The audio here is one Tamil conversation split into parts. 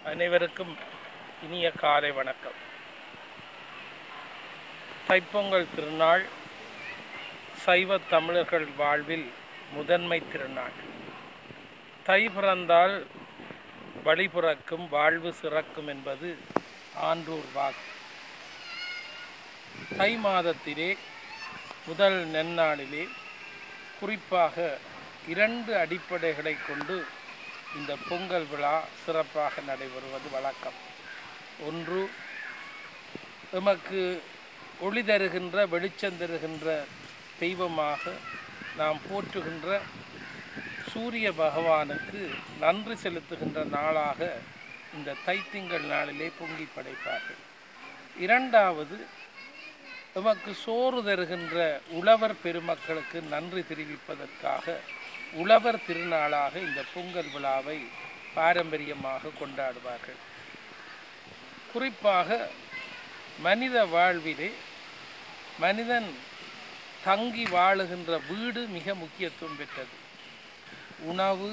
அனைவருக்கும் இனிய காலை வணக்கம் தைப்பொங்கல் திருநாள் சைவ தமிழர்கள் வாழ்வில் முதன்மை திருநாள் தை பிறந்தால் வழி பிறக்கும் வாழ்வு சிறக்கும் என்பது ஆன்றூர் வாக்கு தை மாதத்திலே முதல் நெந்நாளிலே குறிப்பாக இரண்டு அடிப்படைகளை கொண்டு இந்த பொங்கல் விழா சிறப்பாக நடைபெறுவது வழக்கம் ஒன்று எமக்கு ஒளி தருகின்ற வெளிச்சம் தருகின்ற தெய்வமாக நாம் போற்றுகின்ற சூரிய பகவானுக்கு நன்றி செலுத்துகின்ற நாளாக இந்த தைத்திங்கள் நாளிலே பொங்கி படைப்பார்கள் இரண்டாவது எமக்கு சோறு தருகின்ற உழவர் பெருமக்களுக்கு நன்றி தெரிவிப்பதற்காக உழவர் திருநாளாக இந்த பொங்கல் விழாவை பாரம்பரியமாக கொண்டாடுவார்கள் குறிப்பாக மனித வாழ்விலே மனிதன் தங்கி வாழுகின்ற வீடு மிக முக்கியத்துவம் பெற்றது உணவு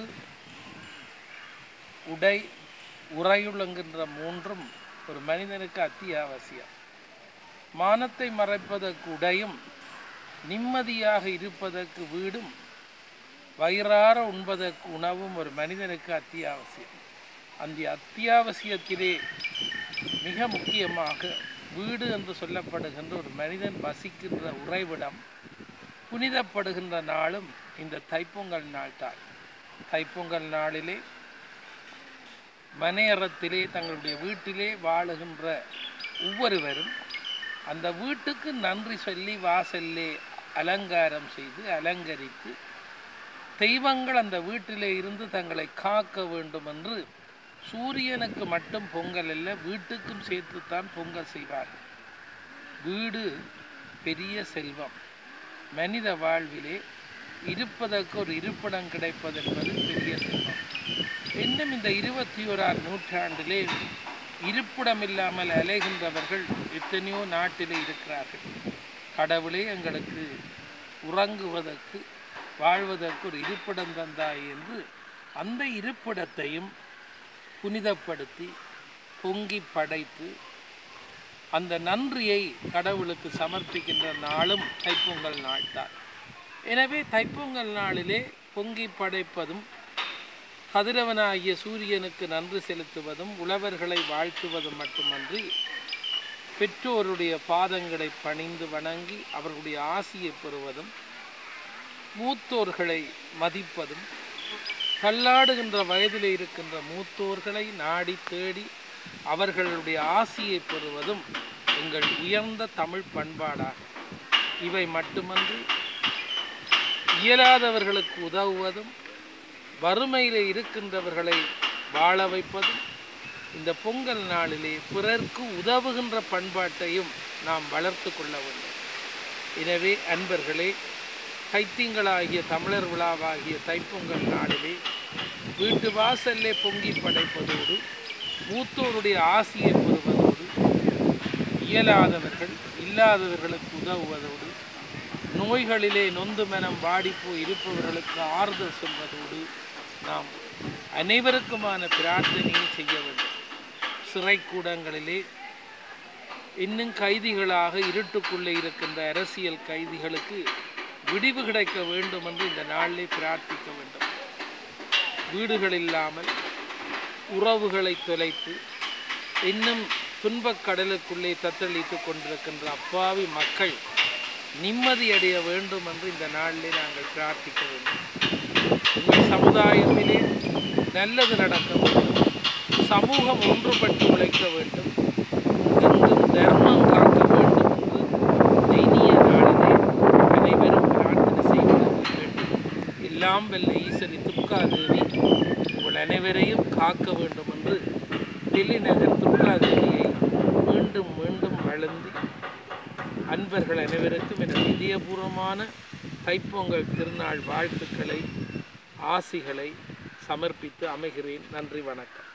உடை உறையுள்ளங்கின்ற மூன்றும் ஒரு மனிதனுக்கு அத்தியாவசியம் மானத்தை மறைப்பதற்கு உடையும் நிம்மதியாக இருப்பதற்கு வீடும் வயிறார உண்பதற்கு உணவும் ஒரு மனிதனுக்கு அத்தியாவசியம் அந்த அத்தியாவசியத்திலே மிக முக்கியமாக வீடு என்று சொல்லப்படுகின்ற ஒரு மனிதன் வசிக்கின்ற உறைவிடம் புனிதப்படுகின்ற நாளும் இந்த தைப்பொங்கல் நாள் தான் தைப்பொங்கல் நாளிலே மனையறத்திலே தங்களுடைய வீட்டிலே வாழுகின்ற ஒவ்வொருவரும் அந்த வீட்டுக்கு நன்றி சொல்லி வாசல்லே அலங்காரம் செய்து அலங்கரித்து தெய்வங்கள் அந்த வீட்டிலே இருந்து தங்களை காக்க வேண்டும் என்று சூரியனுக்கு மட்டும் பொங்கல் அல்ல வீட்டுக்கும் சேர்த்துத்தான் பொங்கல் செய்வார்கள் வீடு பெரிய செல்வம் மனித வாழ்விலே இருப்பதற்கு ஒரு இருப்பிடம் கிடைப்பது என்பது பெரிய செல்வம் இன்னும் இந்த இருபத்தி ஓராம் நூற்றாண்டிலே இருப்பிடம் இல்லாமல் அலைகின்றவர்கள் எத்தனையோ நாட்டிலே இருக்கிறார்கள் கடவுளே எங்களுக்கு உறங்குவதற்கு வாழ்வதற்கு ஒரு இருப்பிடம் தந்தாய் என்று அந்த இருப்பிடத்தையும் புனிதப்படுத்தி பொங்கி படைத்து அந்த நன்றியை கடவுளுக்கு சமர்ப்பிக்கின்ற நாளும் தைப்பொங்கல் நாள் தான் எனவே தைப்பொங்கல் நாளிலே பொங்கி படைப்பதும் கதிரவனாகிய சூரியனுக்கு நன்றி செலுத்துவதும் உழவர்களை வாழ்த்துவதும் மட்டுமன்றி பெற்றோருடைய பாதங்களை பணிந்து வணங்கி அவர்களுடைய ஆசியை பெறுவதும் மூத்தோர்களை மதிப்பதும் தள்ளாடுகின்ற வயதில் இருக்கின்ற மூத்தோர்களை நாடி தேடி அவர்களுடைய ஆசியை பெறுவதும் எங்கள் உயர்ந்த தமிழ் பண்பாடாகும் இவை மட்டுமன்றி இயலாதவர்களுக்கு உதவுவதும் வறுமையில் இருக்கின்றவர்களை வாழ வைப்பதும் இந்த பொங்கல் நாளிலே பிறர்க்கு உதவுகின்ற பண்பாட்டையும் நாம் வளர்த்து கொள்ள வேண்டும் எனவே அன்பர்களே கைத்திங்களாகிய தமிழர் விழாவாகிய தைப்பொங்கல் நாளிலே வீட்டு வாசல்லே பொங்கி படைப்பதோடு மூத்தோருடைய ஆசியை பெறுவதோடு இயலாதவர்கள் இல்லாதவர்களுக்கு உதவுவதோடு நோய்களிலே நொந்து மனம் வாடிப்போய் இருப்பவர்களுக்கு ஆறுதல் சொல்வதோடு நாம் அனைவருக்குமான பிரார்த்தனையை செய்ய வேண்டும் சிறைக்கூடங்களிலே இன்னும் கைதிகளாக இருட்டுக்குள்ளே இருக்கின்ற அரசியல் கைதிகளுக்கு விடிவு கிடைக்க வேண்டும் என்று இந்த நாளிலே பிரார்த்திக்க வேண்டும் வீடுகள் இல்லாமல் உறவுகளை தொலைத்து இன்னும் துன்பக் கடலுக்குள்ளே தத்தளித்து கொண்டிருக்கின்ற அப்பாவி மக்கள் நிம்மதியடைய வேண்டும் என்று இந்த நாளிலே நாங்கள் பிரார்த்திக்க வேண்டும் உங்கள் சமுதாயத்திலே நல்லது நடக்க வேண்டும் சமூகம் ஒன்றுபட்டு உழைக்க வேண்டும் எங்கும் தர்மம் காக்க வேண்டும் என்று இந்த இனிய நாளிலே அனைவரும் பிரார்த்தனை செய்வதற்கு வேண்டும் எல்லாம் வெல்ல ஈஸ்வரி துர்காதேவி உங்கள் அனைவரையும் காக்க வேண்டும் என்று டெல்லி நகர் துர்காதேவியை மீண்டும் மீண்டும் வளர்ந்து அன்பர்கள் அனைவருக்கும் எனது இதயபூர்வமான தைப்பொங்கல் திருநாள் வாழ்த்துக்களை ஆசிகளை சமர்ப்பித்து அமைகிறேன் நன்றி வணக்கம்